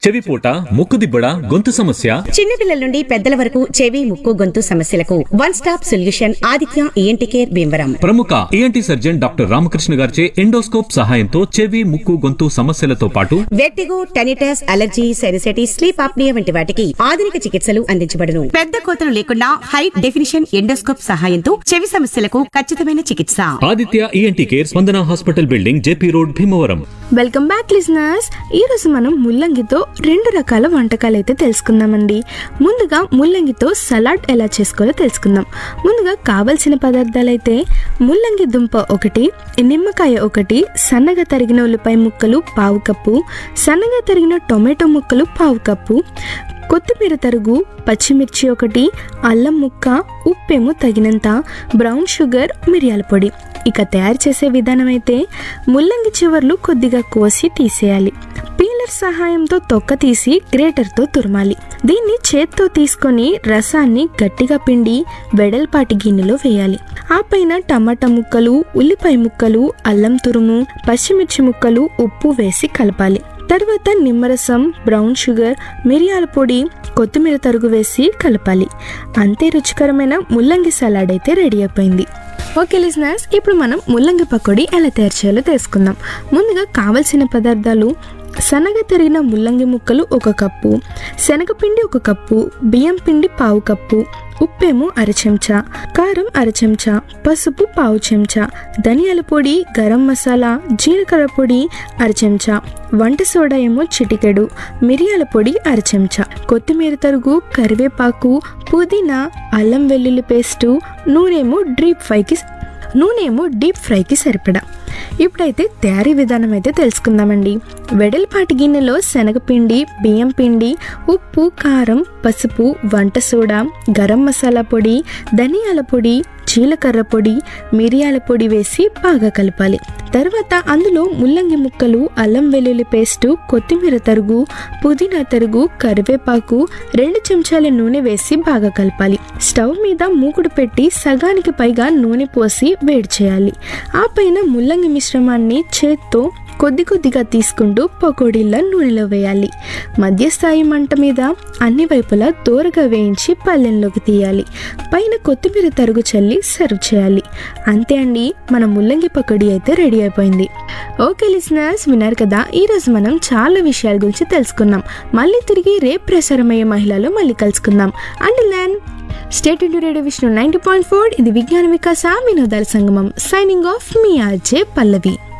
చెవిపోట ముక్కుదిబ్బడ గొంతు సమస్య చిన్నపిల్లల నుండి పెద్దల వరకు చెవి ముక్కు గొంతు సమస్యలకు one stop solution Aditya ENT care Bhimavaram ప్రముఖ ఏఎన్టీ సర్జన్ డాక్టర్ రామకృష్ణ గారిచే ఎండోస్కోప్ సహాయంతో చెవి ముక్కు గొంతు సమస్యలతో పాటు vertigo tinnitus allergy sinusitis sleep apnoea వంటి వాటికి ఆధునిక చికిత్సలు అందించబడును పెద్ద కోతలు లేకుండా హై డెఫినిషన్ ఎండోస్కోప్ సహాయంతో చెవి సమస్యలకు ఖచ్చితమైన చికిత్స Aditya ENT care Spandana hospital building JP road Bhimavaram welcome back listeners ఈరోజు మనం ముల్లంగితో రెండు రకాల వంటకాలు అయితే తెలుసుకుందామండి ముందుగా ముల్లంగితో సలాడ్ ఎలా చేసుకోవాలో తెలుసుకుందాం ముందుగా కావలసిన పదార్థాలు అయితే ముల్లంగి దుంప ఒకటి నిమ్మకాయ ఒకటి సన్నగా తరిగిన ఉల్లిపాయ ముక్కలు పావు కప్పు సన్నగా తరిగిన టొమాటో ముక్కలు పావు కప్పు కొత్తిమీర తరుగు పచ్చిమిర్చి ఒకటి అల్లం ముక్క ఉప్పేమో తగినంత బ్రౌన్ షుగర్ మిరియాల పొడి ఇక తయారు చేసే విధానం అయితే ముల్లంగి చివర్లు కొద్దిగా కోసి తీసేయాలి పీలర్ సహాయంతో తొక్క తీసి గ్రేటర్తో తురమాలి దీన్ని చేత్తో తీసుకొని రసాన్ని గట్టిగా పిండి వెడల్పాటి గిన్నెలో వేయాలి ఆ పైన టమాటా ముక్కలు ఉల్లిపాయ ముక్కలు అల్లం తురుము పచ్చిమిర్చి ముక్కలు ఉప్పు వేసి కలపాలి తర్వాత నిమ్మరసం బ్రౌన్ షుగర్ మిరియాల పొడి కొత్తిమీర తరుగు వేసి కలపాలి అంతే రుచికరమైన ముల్లంగి సలాడ్ అయితే రెడీ అయిపోయింది ఓకే లిజనర్స్ ఇప్పుడు మనం ముల్లంగి పకోడీ ఎలా తయారు చేయాలో తెలుసుకుందాం ముందుగా కావలసిన పదార్థాలు సన్నగా తరిగిన ముల్లంగి ముక్కలు ఒక కప్పు శనగపిండి ఒక కప్పు బియ్యం పిండి పావు కప్పు ఉప్పేమో అర చెంచా కారం అర చెంచా పసుపు పావు చెంచా ధనియాల పొడి గరం మసాలా జీలకర్ర పొడి అర చెంచా వంట సోడా ఏమో చిటికెడు మిరియాల పొడి అర చెంచా కొత్తిమీర తరుగు కరివేపాకు పుదీనా అల్లం వెల్లుల్లి పేస్టు నూనెమో డ్రీప్ ఫ్రైకి నూనెమో డీప్ ఫ్రైకి సరిపడా ఇప్పుడైతే తయారీ విధానం అయితే తెలుసుకుందామండి వెడల్పాటి గిన్నెలో శనగపిండి బియ్యం పిండి ఉప్పు కారం పసుపు వంట సోడా గరం మసాలా పొడి ధనియాల పొడి జీలకర్ర పొడి మిరియాల పొడి వేసి బాగా కలపాలి తర్వాత అందులో ముల్లంగి ముక్కలు అల్లం వెల్లుల్లి పేస్టు కొత్తిమీర తరుగు పుదీనా తరుగు కరివేపాకు రెండు చెంచాల నూనె వేసి బాగా కలపాలి స్టవ్ మీద మూకుడు పెట్టి సగానికి పైగా నూనె పోసి వేడి చేయాలి ఆ పైన ముల్లంగి మిశ్రమాన్ని చేత్తో కొద్ది కొద్దిగా తీసుకుంటూ పకోడీల నూనెలో వేయాలి మధ్యస్థాయి మంట మీద అన్ని వైపులా దూరగా వేయించి పల్లెంలోకి తీయాలి పైన కొత్తిమీర తరుగు చల్లి సర్వ్ చేయాలి అంతే అండి మన ముల్లంగి పకోడీ అయితే రెడీ అయిపోయింది ఓకే లిసనర్స్ విన్నారు కదా ఈరోజు మనం చాలా విషయాల గురించి తెలుసుకున్నాం మళ్ళీ తిరిగి రేపు ప్రసారమయ్యే మహిళలో మళ్ళీ కలుసుకుందాం and then state into radio Vishnu ninety point four ఇది విజ్ఞాన వికాస వినోదాల సంగమం సైనింగ్ ఆఫ్ మీ ఆర్జే పల్లవి